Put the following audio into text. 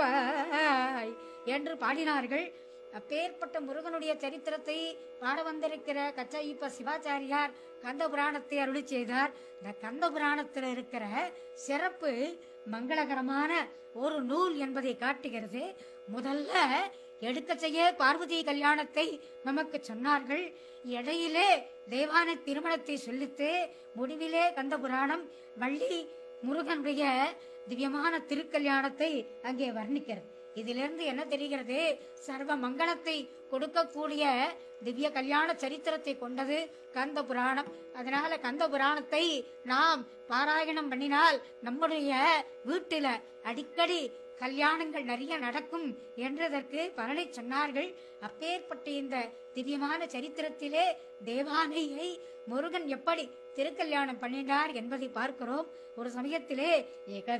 தருவாய் என்று பாடினார்கள் அப்பேற்பட்ட முருகனுடைய சரித்திரத்தை பாட வந்திருக்கிற கச்சையப்ப சிவாச்சாரியார் கந்த புராணத்தை அருளி செய்தார் இந்த கந்த புராணத்தில் இருக்கிற சிறப்பு மங்களகரமான ஒரு நூல் என்பதை காட்டுகிறது முதல்ல எடுக்கச்செய்ய பார்வதி கல்யாணத்தை நமக்கு சொன்னார்கள் இடையிலே தேவான திருமணத்தை சொல்லித்து முடிவிலே கந்த புராணம் வள்ளி முருகனுடைய திவ்யமான திருக்கல்யாணத்தை அங்கே வர்ணிக்கிறது இதிலிருந்து என்ன தெரிகிறது சர்வ மங்களத்தை கொடுக்கக்கூடிய திவ்ய கல்யாண சரித்திரத்தை கொண்டது கந்த புராணம் அதனால கந்த புராணத்தை நாம் பாராயணம் பண்ணினால் நம்முடைய வீட்டில அடிக்கடி கல்யாணங்கள் நிறைய நடக்கும் என்றதற்கு பலனை சொன்னார்கள் அப்பேற்பட்ட இந்த திவ்யமான சரித்திரத்திலே தேவானையை முருகன் எப்படி திருக்கல்யாணம் பண்ணினார் என்பதை பார்க்கிறோம் ஒரு சமயத்திலே ஏக